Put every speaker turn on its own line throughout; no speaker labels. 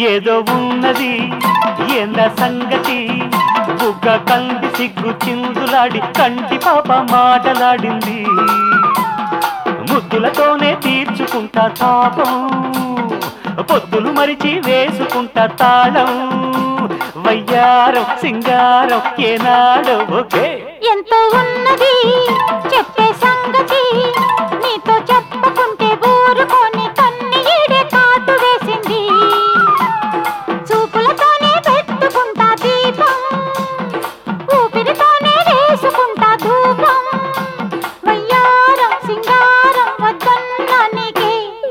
ఏదో ఉన్నది ఏంద సంగతి బుగ్గ కంది సిగ్గు చిందులాడి కంటి పాప మాటలాడింది ముద్దులతోనే తీర్చుకుంటా తాపం పొద్దులు మరిచి వేసుకుంటా తాళం వయ్యారం సింగారం ఏనాడో ఒకే
ఎంతో ఉన్నది చెప్పే సంగతి నీతో చెప్పుకుంటే ఊరుకొని కన్ని ఈడే కాటు వేసింది చూపులతోనే పెట్టుకుంటా దీపం ఊపిరితోనే వేసుకుంటా ధూపం వయ్యారం సింగారం వద్దన్నా నీకే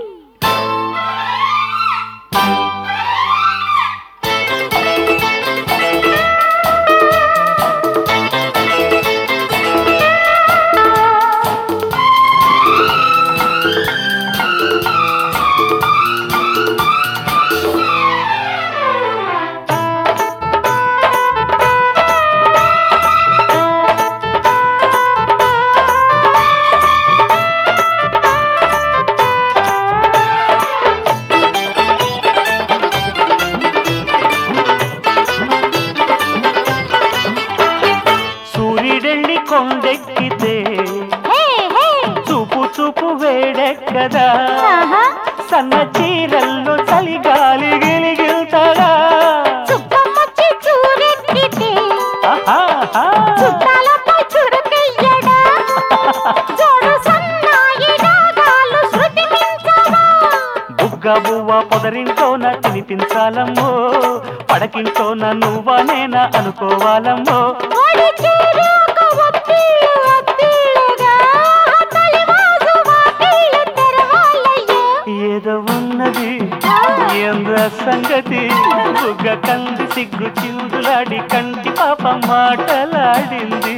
సూర్యుడెళ్ళి కొండెక్కితే
హే హే
చూపు చూపు వేడెక్కదా
ఆహా
సన్న చీరల్లో చలిగాలి గిలిగిల్తడా
చుక్కమ్మొచ్చి చూరెక్కితే
ఆహాహా.
చుట్టాలపై చురుకెయ్యడా జోడు సన్నాయి రాగాలు శృతి మించవా
బుగ్గ బువ్వ పొదరింటోన తినిపించాలమ్మో పడకింటోన నువ్వా నేనా అనుకోవాలమ్మో
ఓడి చేరాక ఒత్తిళ్ళు ఒత్తిళ్ళుగా తలివాసు వాకిళ్ళు తెరవాలయ్యో
ఏదో ఉన్నది ఏంద సంగతి బుగ్గ కంది సిగ్గు చిందులాడి కంటి పాప మాటలాడింది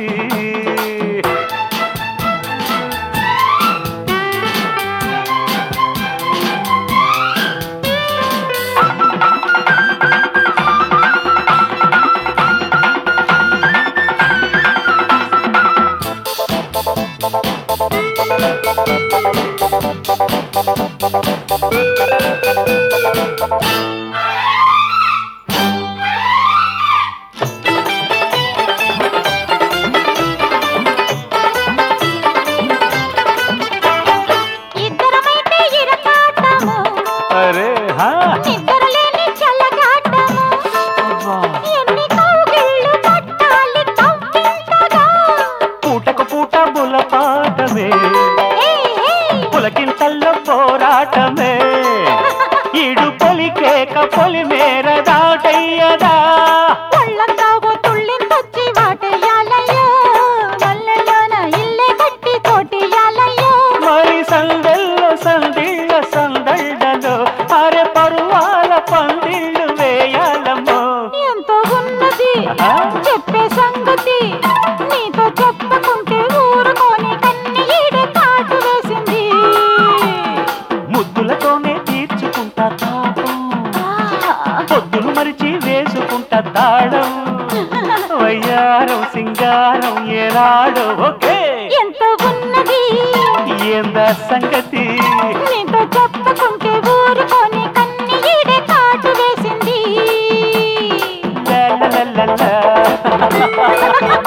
ఇద్దరమైతే ఇరకాటము
అరే హా
నిద్రలేని చల్లగాటము
అబ్బా.
ఎన్ని కౌగిళ్ళు పట్టాలి కవ్వింతగా
పూటకు పూట బుల పాటమే
హే హే
పులకింతల్లో పోరాటమే ఈడు పొలికేక పొలి మేర దాటయ్యదా
ఒళ్ళంతా ఓ తుళ్ళింతొచ్చి వాటేయాలయ్యో మల్లెలోన ఇల్లే కట్టి తోటేయాలయ్యో
మరి సందెల్లో సందిళ్ళ సందళ్ళలో అరె పరువాల పందిళ్ళు వేయాలమ్మో
ఎంతో ఉన్నది
ఆహా.
చెప్పే సంగతి నీతో చెప్పుకుంటే ఊరుకొని కన్ని ఈడే కాటు వేసింది
ముద్దులతోనే తీర్చుకుంటా తాపం
ఆ,
పొద్దులు మరిచి వేసుకుంటా తాళం వయ్యారం సింగారం ఏనాడో ఒకే
ఎంతో ఉన్నది
ఏందా సంగతి
నీతో చెప్పుకుంటే ఊరుకొని కన్ని ఈడే కాటు వేసింది
లా లా లా లా లా.